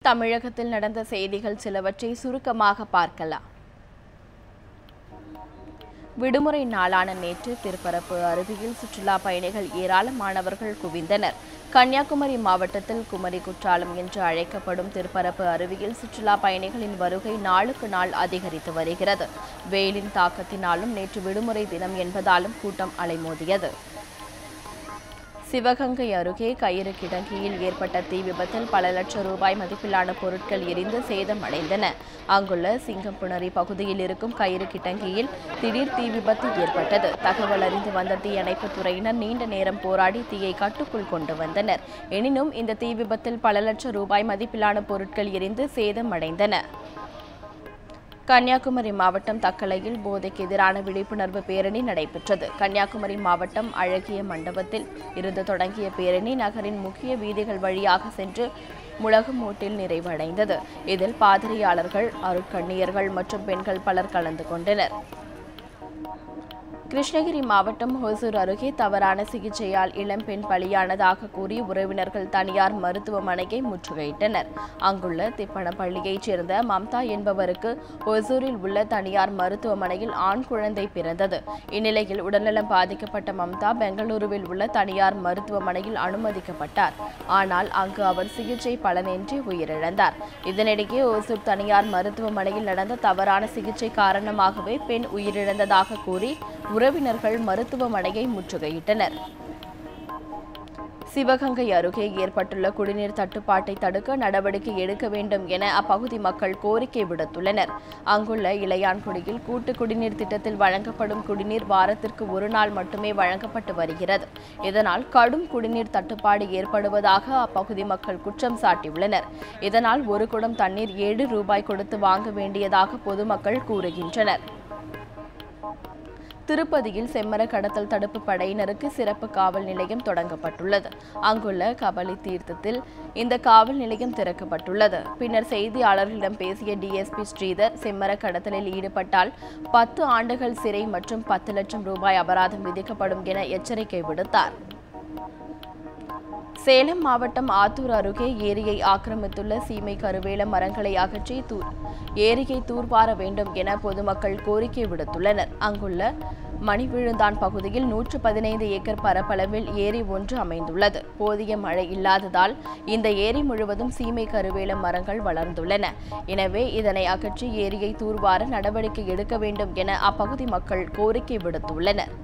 தமிழகத்தில் நடந்த செய்திகள் சிலவற்றை சுருக்கமாக பார்க்கலாம் விடுமுறை நாளான நேற்று திருப்பரப்பு அருவியில் சுற்றுலா பயணிகள் ஏராளமானவர்கள் குவிந்தனர் கன்னியாகுமரி மாவட்டத்தில் குமரி குற்றாலம் என்று அழைக்கப்படும் திருப்பரப்பு அருவியில் சுற்றுலா பயணிகளின் வருகை நாளுக்கு நாள் அதிகரித்து வருகிறது வெயிலின் தாக்கத்தினாலும் நேற்று விடுமுறை தினம் என்பதாலும் கூட்டம் அலைமோதியது சிவகங்கை அருகே கயிறு கிடங்கியில் ஏற்பட்ட தீ விபத்தில் பல லட்சம் ரூபாய் மதிப்பிலான பொருட்கள் எரிந்து சேதமடைந்தன அங்குள்ள சிங்கம்புணரி பகுதியில் இருக்கும் கயிறு கிடங்கியில் திடீர் தீ விபத்து ஏற்பட்டது தகவல் அறிந்து வந்த தீயணைப்புத் துறையினர் நீண்ட நேரம் போராடி தீயை கட்டுக்குள் கொண்டு வந்தனர் எனினும் இந்த தீ விபத்தில் பல லட்சம் ரூபாய் மதிப்பிலான பொருட்கள் எரிந்து சேதமடைந்தன கன்னியாகுமரி மாவட்டம் தக்கலையில் போதைக்கு எதிரான விழிப்புணர்வு பேரணி நடைபெற்றது கன்னியாகுமரி மாவட்டம் அழகிய மண்டபத்தில் இருந்து தொடங்கிய பேரணி நகரின் முக்கிய வீதிகள் வழியாக சென்று முழகுமூட்டில் நிறைவடைந்தது இதில் பாதிரியாளர்கள் அருட்கண்ணியர்கள் மற்றும் பெண்கள் பலர் கலந்து கொண்டனர் கிருஷ்ணகிரி மாவட்டம் ஹொசூர் அருகே தவறான சிகிச்சையால் இளம்பெண் பலியானதாக கூறி உறவினர்கள் தனியார் மருத்துவமனையை முற்றுகையிட்டனர் அங்குள்ள திப்பனப்பள்ளியைச் சேர்ந்த மம்தா என்பவருக்கு ஹொசூரில் உள்ள தனியார் மருத்துவமனையில் ஆண் குழந்தை பிறந்தது இந்நிலையில் உடல்நலம் பாதிக்கப்பட்ட மம்தா பெங்களூருவில் உள்ள தனியார் மருத்துவமனையில் அனுமதிக்கப்பட்டார் ஆனால் அங்கு அவர் சிகிச்சை பலனின்றி உயிரிழந்தார் இதனிடையே ஓசூர் தனியார் மருத்துவமனையில் நடந்த தவறான சிகிச்சை காரணமாகவே பெண் உயிரிழந்ததாக கூறி உறவினர்கள் மருத்துவமனையை முற்றுகையிட்டனர் சிவகங்கை அருகே ஏற்பட்டுள்ள குடிநீர் தட்டுப்பாட்டை தடுக்க நடவடிக்கை எடுக்க வேண்டும் என அப்பகுதி மக்கள் கோரிக்கை விடுத்துள்ளனர் அங்குள்ள இளையான்குடியில் கூட்டு குடிநீர் திட்டத்தில் வழங்கப்படும் குடிநீர் வாரத்திற்கு ஒரு நாள் மட்டுமே வழங்கப்பட்டு வருகிறது இதனால் கடும் குடிநீர் தட்டுப்பாடு ஏற்படுவதாக அப்பகுதி மக்கள் குற்றம் சாட்டியுள்ளனர் இதனால் ஒரு குடம் தண்ணீர் ஏழு ரூபாய் கொடுத்து வாங்க வேண்டியதாக பொதுமக்கள் கூறுகின்றனர் திருப்பதியில் செம்மர கடத்தல் தடுப்பு படையினருக்கு சிறப்பு காவல் நிலையம் தொடங்கப்பட்டுள்ளது அங்குள்ள கபலி தீர்த்தத்தில் இந்த காவல் நிலையம் திறக்கப்பட்டுள்ளது பின்னர் செய்தியாளர்களிடம் பேசிய டிஎஸ்பி ஸ்ரீதர் செம்மர கடத்தலில் ஈடுபட்டால் பத்து ஆண்டுகள் சிறை மற்றும் பத்து லட்சம் ரூபாய் அபராதம் விதிக்கப்படும் என எச்சரிக்கை விடுத்தார் சேலம் மாவட்டம் ஆத்தூர் அருகே ஏரியை ஆக்கிரமித்துள்ள சீமை கருவேல மரங்களை அகற்றி தூர் ஏரியை தூர்வார வேண்டும் என பொதுமக்கள் கோரிக்கை விடுத்துள்ளனர் அங்குள்ள மணிவிழுந்தான் பகுதியில் நூற்று பதினைந்து ஏக்கர் பரப்பளவில் ஏரி ஒன்று அமைந்துள்ளது போதிய மழை இல்லாததால் இந்த ஏரி முழுவதும் சீமை கருவேல மரங்கள் வளர்ந்துள்ளன எனவே இதனை அகற்றி ஏரியை தூர்வார நடவடிக்கை எடுக்க வேண்டும் என அப்பகுதி மக்கள் கோரிக்கை விடுத்துள்ளனர்